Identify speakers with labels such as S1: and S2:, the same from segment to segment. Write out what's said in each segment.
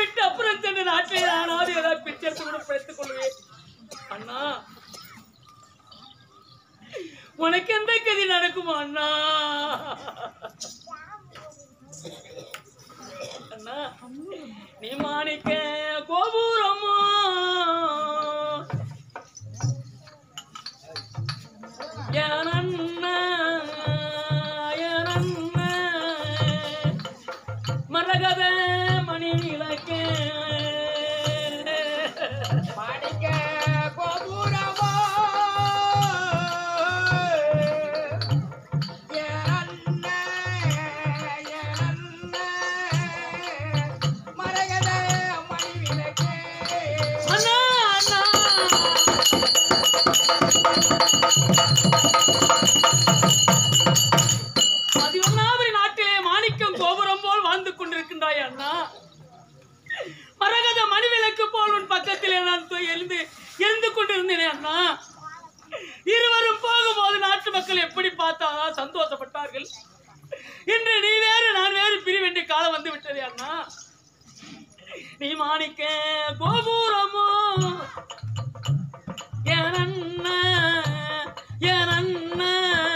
S1: விட்டு அப்புறம் சென்ற நாட்டிலே நானாவது ஏதாவது பிச்சை எடுத்து கூட பிழைத்துக் கொள்வேன் அண்ணா உனக்கு எந்த கதி நடக்குமா அண்ணா அண்ணா நீ மாணிக்க கோபுரமோ என் அண்ணா, என் அண்ணா, மரகத மணி விளக்கே
S2: மாணிக்க கோபுரமோ என் அண்ணன், என் அண்ணன், மரகத மணி விளக்கே.
S1: அண்ணா அண்ணா பதினொன்னாவது நாட்டிலே மாணிக்கம் கோபுரம் போல் வாழ்ந்து கொண்டிருக்கின்றாய் அண்ணா மரகத மணிவிளக்கு போல் உன் பக்கத்திலே நான் தூ- எழுந்து இருந்து கொண்டிருந்தேனே அண்ணா இருவரும் போகும்போது நாட்டு மக்கள் எப்படி பார்த்தாரா சந்தோஷப்பட்டார்கள் இன்று நீ வேறு நான் வேறு பிரி வேண்டிய காலம் வந்து விட்டதே அண்ணா நீ மாணிக்க கோபுரமோ என் அண்ணா, என் அண்ணா,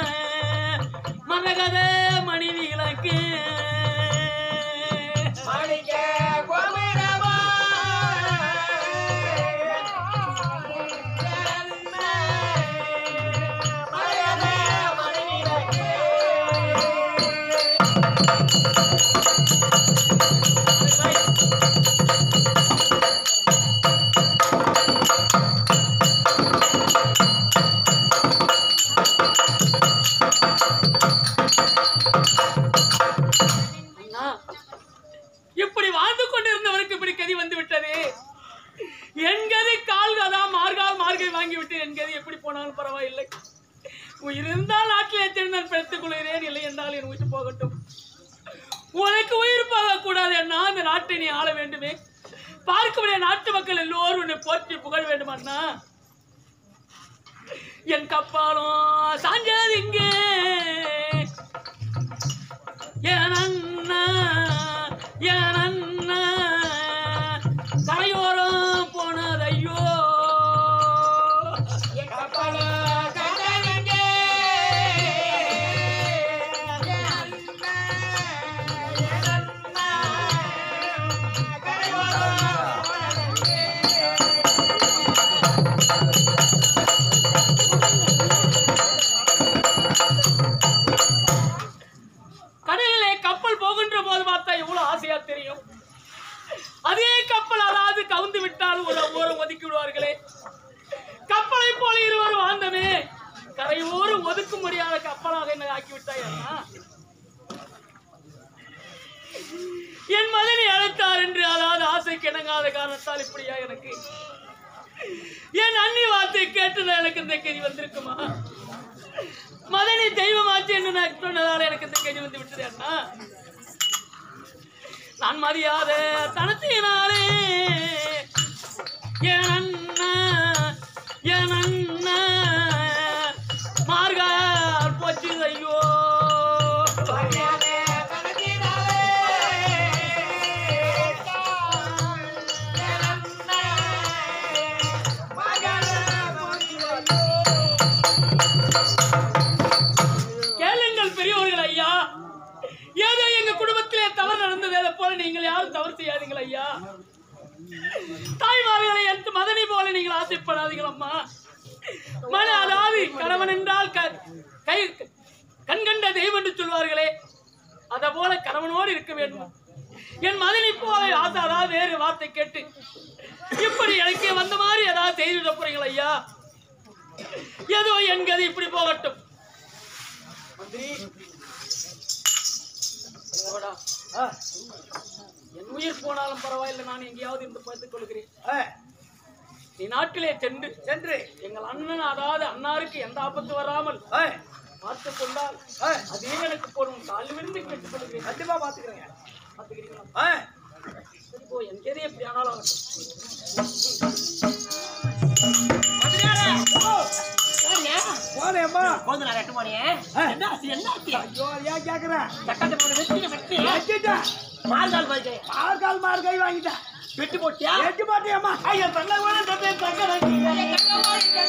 S1: மரகத மணி விளக்கு
S2: மாணிக்க கோபுரமோ என் அண்ணன், மரகத மணி விளக்கே.
S1: அண்ணா, இப்படி வாழ்ந்து கொண்டிருந்தவருக்கு இப்படி கதி வந்து விட்டது என் கதி கால்கதா மார்கால் மார்கை வாங்கி விட்டு என் கதி எப்படி போனாலும் பரவாயில்லை உயிர் இருந்தால் நாட்டிலே திருநன் பிழைத்துக் கொள்கிறேன் இல்லை என்றால் என் உயிர் போகட்டும் உனக்கு உயிர் போகக்கூடாது அண்ணா அந்த நாட்டை நீ ஆள வேண்டுமே பார்க்கக்கூடிய நாட்டு மக்கள் எல்லோரும் உன்னை போற்றி புகழ வேண்டும் அண்ணா என் கப்பாலும் சாஞ்சது இங்கே என் அண்ணா என் அண்ணா கரையோரம் போனது ஐயோ
S2: என் கப்பல கண்டனங்கே. என் அண்ணன், என் அண்ணன், கரையோரம் போனதங்கே.
S1: கடலிலே கப்பல் போகின்ற போது பார்த்தா எவ்வளவு ஆசையா தெரியும் அதே கப்பல் அதாவது கவுந்து விட்டால் ஒரு ஓரம் ஒதுக்கி விடுவார்களே கப்பலை போல இருவரும் வாழ்ந்தமே கரையோரம் ஒதுக்க முடியாத கப்பலாக என்ன ஆக்கி விட்டாய் அண்ணா என் மதனை அழைத்தார் என்று அதாவது ஆசைக்கு இணங்காத காரணத்தால் இப்படியா எனக்கு என் அண்ணி வார்த்தை கேட்டதால் எனக்கு இந்த கேள்வி வந்திருக்குமா மதனி தெய்வமாச்சு என்று நான் சொன்னதால் எனக்கு இந்த கேள்வி வந்து விட்டது அண்ணா நான் மதியாத தனத்தினாலே என் அண்ணா என் அண்ணா மார்கால் போச்சு ஐயோ
S2: மரியாதை கணக்கினாலே. என் அண்ணன், மகள போற்றியோ.
S1: கேளுங்கள் பெரியவர்கள் ஐயா ஏதோ எங்க குடும்பத்திலே தவறு நடந்தது அதை போல நீங்கள் யாரும் தவறு செய்யாதீங்கள் ஐயா தாய்மார்களை எந்த மதனி போல நீங்கள் ஆசைப்படாதீங்கள் அம்மா மன அதாவது கணவன் என்றால் க- கை கண்கண்ட தெய்வம் என்று சொல்வார்களே அத போல கணவனோடு இருக்க வேண்டும் என் மதனி போல ஆசை அதாவது வேறு வார்த்தை கேட்டு இப்படி எனக்கு வந்த மாதிரி ஏதாவது செய்து விட போறீங்களா ஐயா ஏதோ என் கதை இப்படி போகட்டும் மந்திரி போடா. என் உயிர் போனாலும் பரவாயில்லை நான் எங்கேயாவது இருந்து பார்த்துக் கொள்கிறேன் நீ நாட்டிலே சென்று சென்று எங்கள் அண்ணன் அதாவது அன்னாருக்கு எந்த ஆபத்து வராமல் பார்த்துக் கொண்டால் அதே எனக்கு போடும் கால் விழுந்து கேட்டுக் கொள்கிறேன்
S3: கண்டிப்பா பாத்துக்கிறேங்க
S1: பார்த்துக்கிறீங்களா சரி போ என் கேதே எப்படி ஆனாலும் ஆகட்டும்.
S3: போனேம்மா
S4: போதும் நான் எட்டு மணியே என்ன ஆச்சு என்ன ஆச்சு
S3: ஐயோ அது ஏன் கேக்குறேன்
S4: சக்கத்தை போட்டு வெட்டி வெட்டி
S3: வச்சுட்டேன்
S4: மார்கால் பாய்க்கு
S3: மார்கால் மார் கை வாங்கிட்டேன்
S4: வெட்டு போட்டியா
S3: எட்டு மாட்டியம்மா
S4: ஐயா தன்னை கூட தன்னை தக்க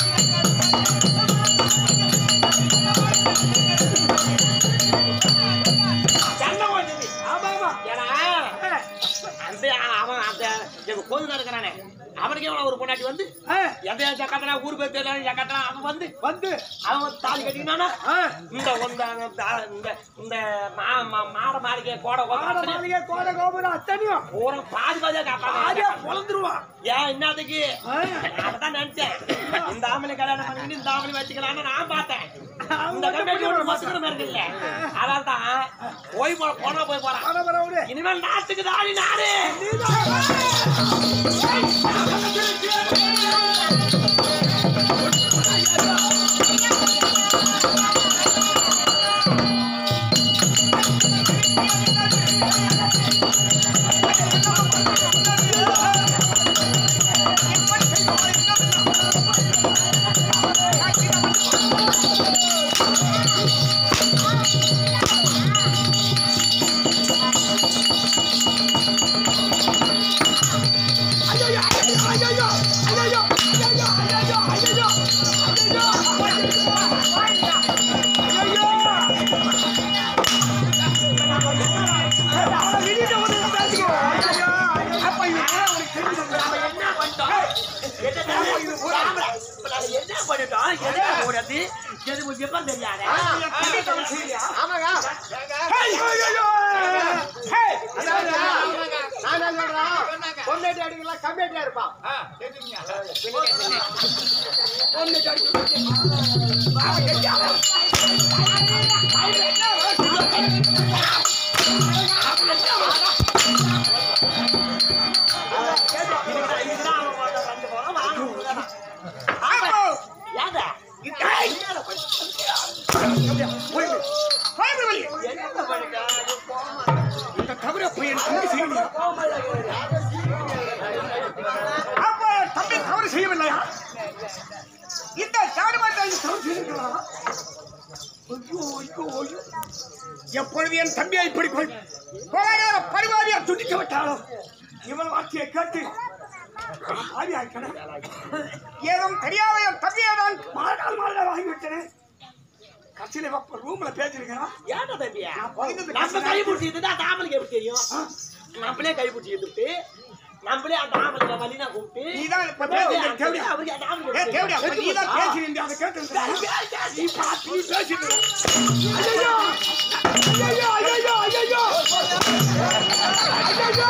S4: சண்டை ஓடுது
S3: ஆமா ஆமா
S4: ஏன்னா அந்த அவன் அந்த எங்க கோதுல இருக்கிறானே அவனுக்கு எவ்வளவு ஒரு பொண்டாட்டி வந்து
S3: ஆ,
S4: எதையா சக்கத்தனா ஊர் பேர் தெரியாது சக்கத்தனா அவன் வந்து
S3: வந்து
S4: அவன் வந்து தாலி கட்டினானா
S3: ஆ,
S4: இந்த இந்த இந்த இந்த மா- மா- மாட மாளிகை கோடை
S3: மாட
S4: கோடை
S3: மாளிகை கோடை கோபுரம் அத்தனையும்
S4: பூரா பாதி பாதியா
S3: ஆதியா
S4: காப்பாங்க
S3: பொழந்துருவான்
S4: ஏன் என்னதுக்கு
S3: ஆ.
S4: அதான் நினைச்சேன் இந்த ஆம்பளை கல்யாணம் பண்ணிட்டு இந்த ஆம்பளை வச்சுக்கலாம்னு நான் பார்த்தேன் இந்த கம்பெனி ஒரு மசுக்கிற மாதிரி இல்ல அதான் தான் போய் போற போனா போய் போறான்
S3: வர வர விடு
S4: இனிமேல் நாட்டுக்கு தாடி நாடு
S3: ஐயோ ஐயோ ஐயோ ஐயோ ஐயோ ஐயோ ஐயோ ஐயோ அவனை விட்டுட்டு வந்து நான் பேசிக்குவோம். ஐயோ, ஐயோ. அப்ப இது கூட உனக்கு தெரிஞ்சது. அவன் என்ன பண்ணிட்டான்?
S4: என்ன இது ஒரு ஆம்பளை. இப்ப நாங்க என்ன பண்ணிட்டோம் என்ன போடுறது எது கொஞ்சம் எப்ப தெரியாது
S2: ஆமாங்க
S3: ஐயோ, ஐயோ, ஐயோ. ஹேய்,
S2: நான் என்ன சொல்றேன் பொண்டாட்டி அடிக்கலாம் கம்மியாட்டியா இருப்பான்
S4: இதுதான் அவன் போட்ட ரெண்டு பழம் வாங்க முடியல.
S3: ஆமா.
S4: ஏன்டா?
S3: ஏய். போயிடு. போயிடு வெளியே.
S4: என்ன பண்ணிட்டான்?
S3: இந்த தவிர பையன் தம்பி செய்யலையா அப்ப தம்பி தவறு செய்யவில்லையா இந்த சாடுபாட்டை தவறு செய்திருக்கிறாரா ஐயோ ஐயோ ஐயோ எப்பொழுது என் தம்பியை இப்படி போய் கொலைகார பரிவாரியா துடிக்க விட்டாலோ இவன் வார்த்தையை கேட்டு ஆவியாக்கணும் ஏதோ தெரியாத என் தம்பியை நான் மாடால் மாடால் வாங்கிவிட்டேன் கட்சியில அப்ப ரூம்ல பேசிருக்கிறான்
S4: ஏன்டா தம்பியா?
S3: பதினெட்டு
S4: நம்ம கை பிடிச்சி இருந்தா அந்த ஆம்பளைக்கு எப்படி தெரியும் நம்மளே கை பிடிச்சி எடுத்துட்டு நம்மளே அந்த ஆம்பளை வலினா கூப்பிட்டு
S3: நீதான் இப்ப பேசுறது கேவடியா?
S4: அவருக்கு அந்த ஆம்பளை
S3: ஏய், தேவடியா, அப்ப நீதான் பேசினீங்க, அதை கேட்டிருந்தேன். நீ பார்த்து நீ பேசிட்டு இரு. ஐயையோ! ஐயையோ, ஐயையோ, ஐயையோ! ஐயையோ!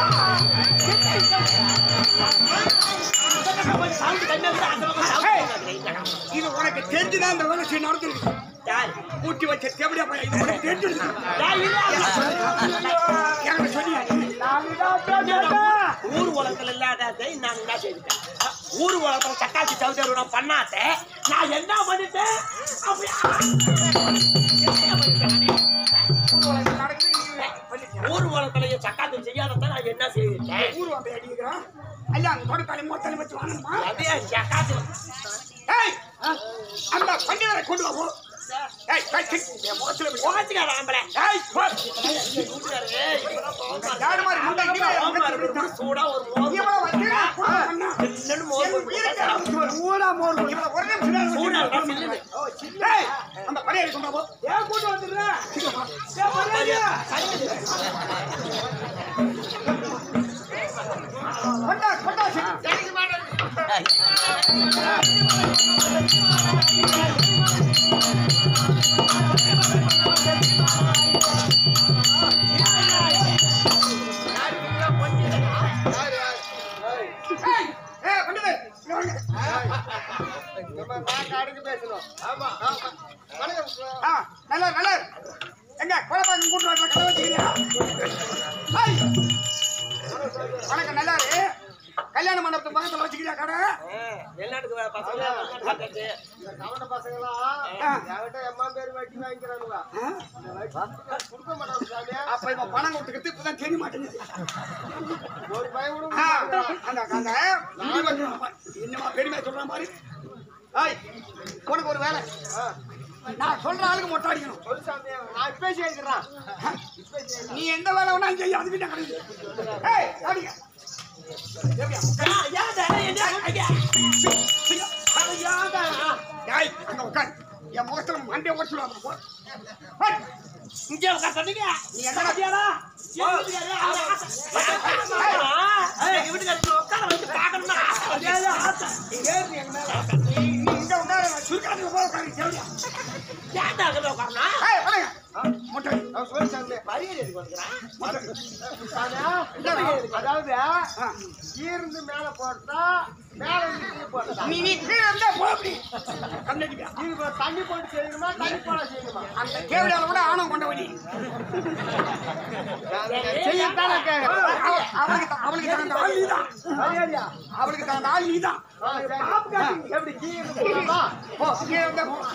S4: சவுண்ட் கம்மியா இருந்தா அந்த பக்கம்
S3: ஏய்.
S4: சவுண்ட் கேட்கலாம்.
S3: இது உனக்கு தெரிஞ்சுதான் இந்த வேலை செய்ய நடந்திருக்கு
S4: யார்?
S3: ஊட்டி வச்ச தேவடியா பையன் இது உனக்கு தெரிஞ்சிருக்கு
S4: யார் இல்ல, இல்ல.
S3: எனக்கு சொன்னியா நான்தான் பேசிட்டேன்.
S4: ஊர் உலகத்துல இல்லாததை நான் என்ன செய்துட்டேன் ஊர் உலகத்துல சக்காச்சி சௌதரி நான் பண்ணாத நான் என்ன பண்ணிட்டேன் அப்படியா? என்ன பண்ணிட்டேன் நானு?
S3: ஊர் உலகத்துல நடக்குது, நீ பண்ணிட்டியா?
S4: ஊர் உலகத்துல என் சக்காத்தி செய்யாததை நான் என்ன செய்துட்டேன்
S3: ஊர் வந்து அடிக்கிறான் ஐயா அந்த தொடுக்காலை மொத்தலை வச்சு வாங்கணுமா
S4: அதே சக்காத்தி
S3: ஏய் அந்த பண்டிகரை கொண்டு வா போ. ஏய் கை கை என் முகத்துல வை.
S4: போச்சுக்கார ஆம்பளை
S3: ஏய் போ.
S4: கூட்டுக்காரு, இப்பதான் பாவமா
S3: யாரு மாதிரி முண்டை
S4: இருக்கு.
S3: கீழே
S4: பாவமா
S3: இறங்கி
S4: இருக்கு.
S3: விட்டான்.
S4: சூடா ஒரு மோர்
S3: இவ்வளவு வச்சிருக்கா? ஆ, பண்ணா.
S4: சில்லுன்னு மோர்
S3: என்
S4: போட்டு
S3: உயிருக்கு
S4: கொடுத்தா
S3: அடிச்சு வரும். ஊரா மோர் கொடு. இவ்வளவு ஒரே நிமிஷம் நேரம்
S4: சூடா இருக்கா,
S3: வச்சிருக்கா?
S4: சில்லுன்னு.
S3: ஓ, சில்லு. ஏய், அந்த பறையை கொண்டு வா போ. ஏன் கூட்டு வந்துடுற? சீக்கிரம் வா. ஏய், பறையா. கொண்டா, கொண்டா, சீக்கிரம். ஏய், ஏய், பண்டிதர், இங்க வாங்க.
S2: நம்ம நாக்காடுக்கு பேசணும் ஆமா ஆமா வணக்கம்
S3: ஆ, நல்லா நல்லா எங்க குழப்பாங்க கூட்டு வரல கதை வச்சுக்கிறீங்க ஐய்! வணக்கம் நல்லா இரு. கல்யாண மண்டபத்து பக்கத்துல வச்சுக்கிறியா கடை
S4: வெளிநாட்டுக்கு வர பசங்க வெளிநாட்டுக்கு வந்துட்டு.
S2: இந்த கவன பசங்களாம்
S3: ஆ.
S2: என்கிட்ட எம்மா பேர் வட்டி வாங்கிக்கிறானுங்க
S3: ஆ?
S2: கொடுக்க மாட்டாங்க சாமி
S3: அப்ப இவன் பணம் கொடுத்துக்கிட்டு இப்பதான் தெரிய மாட்டேங்குது
S2: ஒரு பையன் கூட
S3: ஆ,
S2: கொடுக்க மாட்டான்.
S3: அந்த அந்த முடி வைக்கிறான் பாரு. என்னமா பெருமையா சொல்றான் பாரு ஐய் உனக்கு ஒரு வேலை நான் சொல்ற ஆளுக்கு மொட்டை அடிக்கணும்
S2: சொல்லு சாமி நான் இப்பே சேர்க்கிறேன்
S3: நீ எந்த வேலை வேணாலும் செய்ய அதுக்கு நான் கிடையாது ஏய் அடிங்க
S4: ஏன், ஏன்டா, என்ன சொல்றீங்க? அது ஏன்டா?
S3: டேய், அங்க உட்கார். என் முகத்துல மண்டைய உடைச்சுடுவாங்க, போ. ஹட்.
S4: இங்கே உட்கார் சொன்னீங்க.
S3: நீ என்னடா
S4: பாத்தியாடா? என் வீட்டுக்காரரு, அவர் ஆசை. எங்க வீட்டுக்காரருக்கு உட்கார வச்சு பார்க்கணும்னு ஆசை. அதே ஆசை.
S3: ஏறு எங்க மேல. நீ நீ இங்க உட்காரு, நான் சுருக்காட்டுக்கு போய் உட்காரு, தேவையா?
S4: ஏன்டா அங்க உட்காரணும்?
S3: ஏய், வாங்க. முட்டை.
S2: அவன் சொல்லி சாமி.
S4: மரியாதை எதுக்கு வந்துக்கிறான்?
S2: அதாவது கீர்ந்து மேல போட்டா மேல இருந்து கீழே போட்டா
S3: நீ நீ கீழே இருந்தா போ அப்படி. கண்ணடிப்பா.
S2: இது இப்ப தண்ணி போட்டு செய்யணுமா தண்ணி போட செய்யணுமா
S3: அந்த கேவடியால கூட ஆணவம் கொண்டவனி.
S2: செய்யத்தானே கேக்குறேன்
S3: அவ- அவனுக்கு த- அவனுக்கு தகுந்த ஆள் நீதான்.
S2: மரியாதையா
S3: அவனுக்கு தகுந்த ஆள் நீதான்.
S2: ஆ, சரி. எப்படி கீழே போடலாமா
S3: போ, கீழே இருந்தா போ.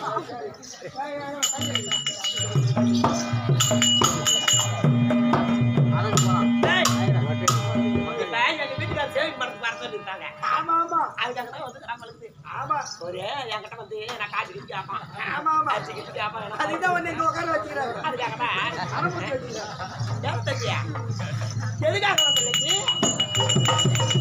S4: டேய், இப்ப எங்க வீட்டுக்காரர் saving பண்றதுக்கு வர சொல்லியிருக்காங்க.
S3: ஆமா, ஆமா.
S4: அதுக்காக தான் வந்து நம்மளுக்கு
S3: ஆமா.
S4: ஒரு என்கிட்ட வந்து நான் காசு கிட்டு கேட்பான்
S3: ஆமா, ஆமா.
S4: காசு கிட்டு கேட்பான் எனக்கு
S3: அதுதான் உன்னை இங்க உட்கார வச்சுக்கிறாரு.
S4: அதுக்காக தான்
S3: அனுமதி வச்சுக்கிறாரு.
S4: ஏன் தம்பியா? எதுக்காக வந்து இன்னைக்கு?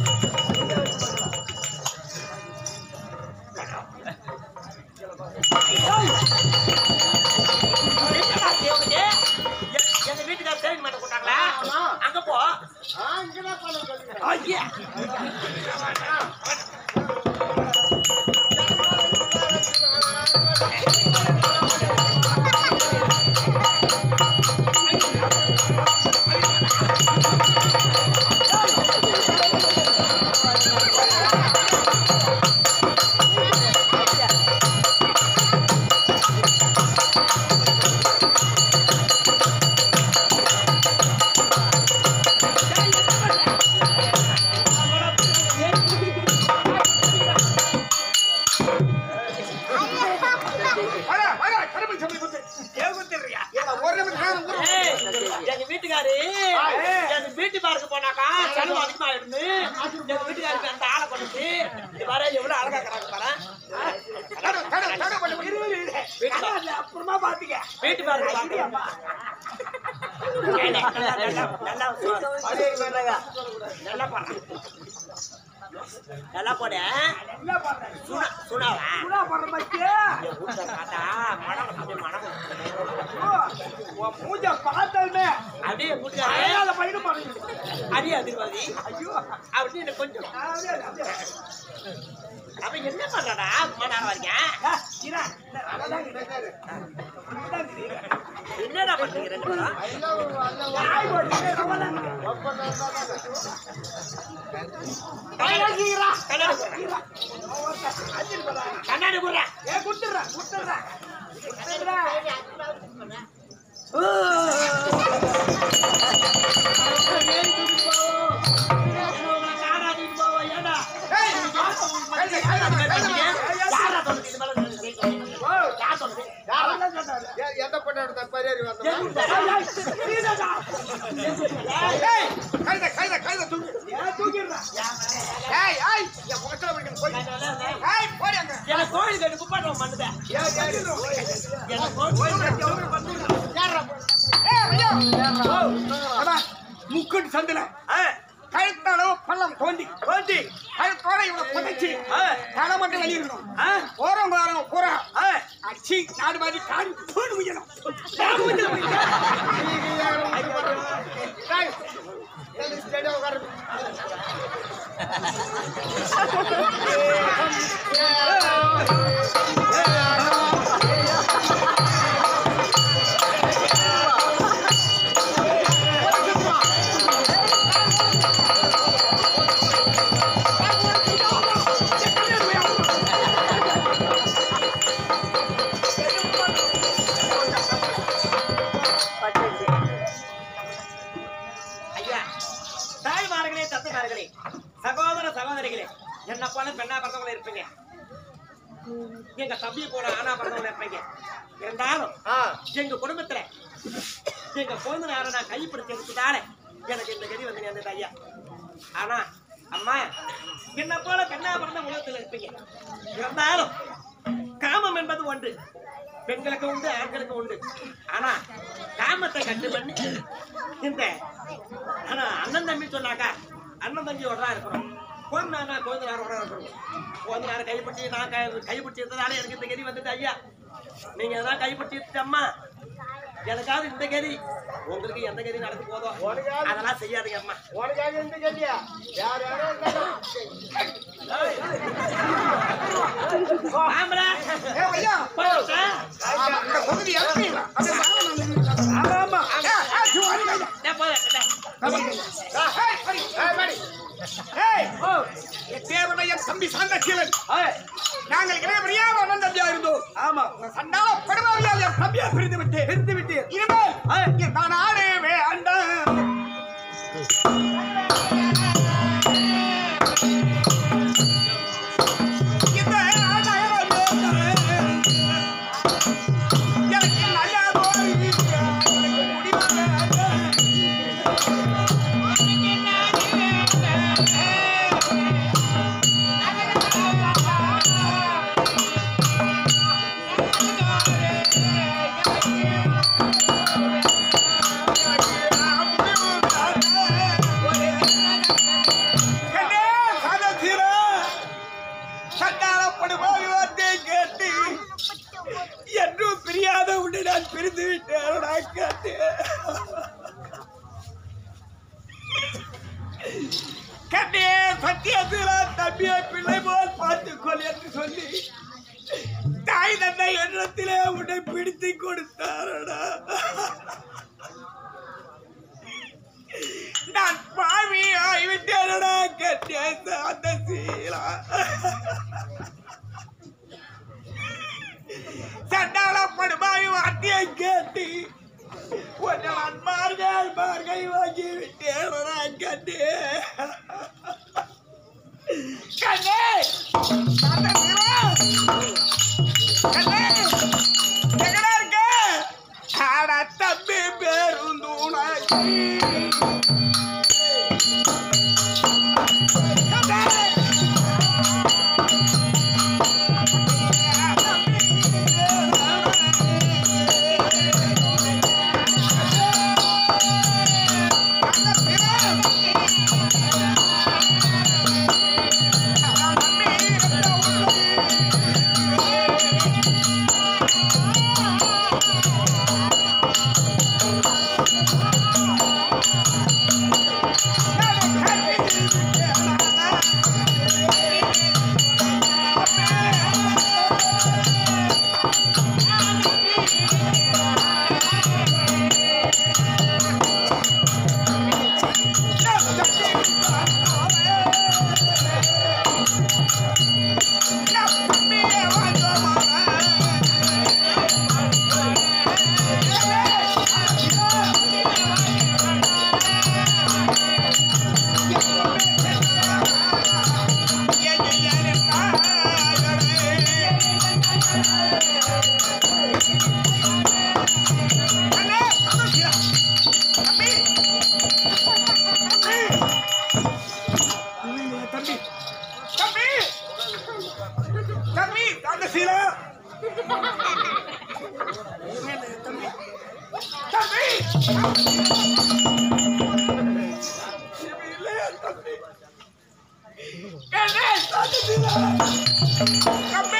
S4: என்னடா தேவனுக்கு? எ- எங்க வீட்டுக்காரர் saving பண்ண கூட்டாங்களா?
S2: ஆமா.
S4: அங்க போ
S2: ஆ இங்கதான் பண்ண சொல்லுங்க
S4: ஐயா
S3: வாடா, வாடா, கரும்பு சம்பளி குத்து. ஏன் குத்துறியா? ஏன்டா, ஒரு நிமிஷம் நேரம் ஊரு.
S4: ஏய், எங்க வீட்டுக்காரு எங்க வீட்டு பார்க்க போனாக்கா செலவு அதிகமாயிடுது எங்க வீட்டுக்காருக்கு அந்த ஆளை கொண்டு இது வர எவ்வளவு அழகா இருக்கிறாங்க பாரு
S3: தடு, தடு, தடு, கொஞ்சம் இரு, இரு, இரு.
S4: வீட்டு
S3: அப்புறமா பாத்துக்க.
S4: வீட்டு பார்க்க பாக்குறியாப்பா நல்லா நல்லா நல்லா பாரு நல்லா போட
S3: என்ன பண்ற?
S4: சுனா சுனாவா
S3: என்ன பண்ற மச்சி?
S4: என் வீட்டுல பார்த்தா மனம் அப்படியே மனம்
S3: ஓ, உன் மூஞ்ச பார்த்ததுமே
S4: அப்படியே வீட்டுக்காரே
S3: அடையாள பையனு பாருங்க.
S4: அடி அதிர்வாதி
S3: ஐயோ,
S4: அப்படின்னு கொஞ்சம்
S3: அப்படியே, அப்படியே.
S4: அவன் என்ன பண்றாடா அம்மா நேரம் வரைக்கும்
S3: ஆ, இரா, இந்த அழகாக இருக்கு. அழகாக இருக்கு.
S4: என்னடா பண்றீங்க ரெண்டு பேரும்
S3: ஆய் போடு, அவ்வளவுதான்.
S4: கண்ணாடி போடுறா. கண்ணாடி போடுறா.
S3: ஏ, குடுத்துடுறா, குடுத்துடுறா. குடுத்துடுறா.
S4: உங்களை காணாதீங்க போவோம், ஏன்டா?
S3: ஏய், கையில, கையில, கையில.
S4: யாரா சொன்னது இது மேல சொல்லுது?
S3: ஓ,
S4: யார் சொன்னது?
S3: யாரெல்லாம் சொன்னாரு?
S2: எ- எந்த பொண்ணோட தப்பறியாரி வந்தா
S3: ஏய், ஏய், நீதானா? ஏய், கையில, கையில, கையில தூக்கு. ஏன் தூக்கிடுறா? ஏய், ஏய், என் முகத்துல வைக்கணும், போய். ஏய், போடி அங்க.
S4: எனக்கு கோயில் கட்டி குப்பாட்டம் பண்ணுத
S3: ஏய், ஏய்,
S4: எனக்கு கோயில் கட்டி
S3: ஏறுறா, போ. ஏய், ஐயா. ஓ, அம்மா, முக்குட்டு சந்தில கழுத்தளவு பள்ளம் தோண்டி தோண்டி கழுத்தோட இவனை புதைச்சி தலை மட்டும் வெளியிருக்கணும் போறவங்க வரவங்க பூரா அச்சி நாடு மாதிரி காடி போடு முடியணும் நாடு முடியல
S2: ஸ்டேடியம் உட்காரு
S4: ஐயா தாய்மார்களே தத்துமார்களே சகோதர சகோதரிகளே என்ன போல பெண்ணா பிறந்தவங்கள இருப்பீங்க எங்க தம்பி போல ஆனா பிறந்தவங்கள இருப்பீங்க இருந்தாலும் எங்க குடும்பத்துல எங்க குழந்தைனார நான் கைப்பிடிச்சு எடுத்துட்டால எனக்கு இந்த கதி வந்து நேர்ந்தது ஐயா ஆனா அம்மா என்ன போல பெண்ணா பிறந்த உலகத்துல இருப்பீங்க இருந்தாலும் காமம் என்பது ஒன்று பெண்களுக்கு உண்டு ஆண்களுக்கு உண்டு ஆனா காமத்தை கட்டு பண்ணி இந்த ஆனா அண்ணன் தம்பி சொன்னாக்கா அண்ணன் தம்பியோட தான் இருக்கிறோம் கொஞ்ச நேரம் கொஞ்ச நேரம் கூட இருக்கணும். கொஞ்ச நேரம் கைப்பற்றி நான் கை கைப்பற்றி இருந்ததால எனக்கு இந்த கதி வந்துட்டு ஐயா நீங்க எதாவது கைப்பற்றி அம்மா எனக்காவது இந்த கதி உங்களுக்கு எந்த கதி நடந்து போதோ
S2: உனக்காவது-
S4: அதெல்லாம் செய்யாதீங்க அம்மா
S2: உனக்காக இருந்து கேட்டியா வேற யாரோ இருந்தாலும்
S4: ஆம்பளை
S3: ஏ ஐயா
S4: போயிட்டா?
S3: ஆமா, இந்த பகுதி இறங்கிடலாம். அப்படியே வாங்க, நான் நின்னுட்டேன். ஆமா, ஆமா. ஏ, ஏ, சு, வாங்க, ஐயா.
S4: டேய், போதும், டேய்.
S3: ஆமா. ஏய், சரி.
S2: ஏய், பாடி.
S3: ஏய், என் தேவனுடைய தம்பி சாந்தசீலன். நாங்கள் இளையவரையா அண்ணன் தம்பியா இருந்தோம் ஆமா சண்டால படுவாரியால் என் தம்பியா பிரிந்து விட்டேன் பிரிந்து விட்டேன் இனிமேல் இந்த நாடு வேண்டாம் இந்த நாடு வேண்டாம். எனக்கு நல்ல போய் எனக்கு முடிவாக என்றும் பிரியாத உன்னை நான் பிரிந்து விட்டேன் கேட்டு கண்ணே சத்தியத்தில தம்பியை பிள்ளை போல் பார்த்துக்கொள் என்று சொல்லி தாய் தந்தை எண்ணத்திலே உன்னை பிடித்து கொடுத்தாரடா நான் பாவி ஆகிவிட்டேனடா கண்ணே அந்த சீலா சண்டாளப்படுமாய் வார்த்தையை கேட்டு உன்னை அன்பார்கள் மார்கை வாங்கி விட்டேனடா கண்ணே கண்ணே அந்த சீலா கண்ணே எங்கடா இருக்க ஆட தம்பி பேருந்துணை தம்பி தம்பி தம்பி அந்த சீலா தம்பி தம்பி இல்லையா தம்பி என்ன தம்பி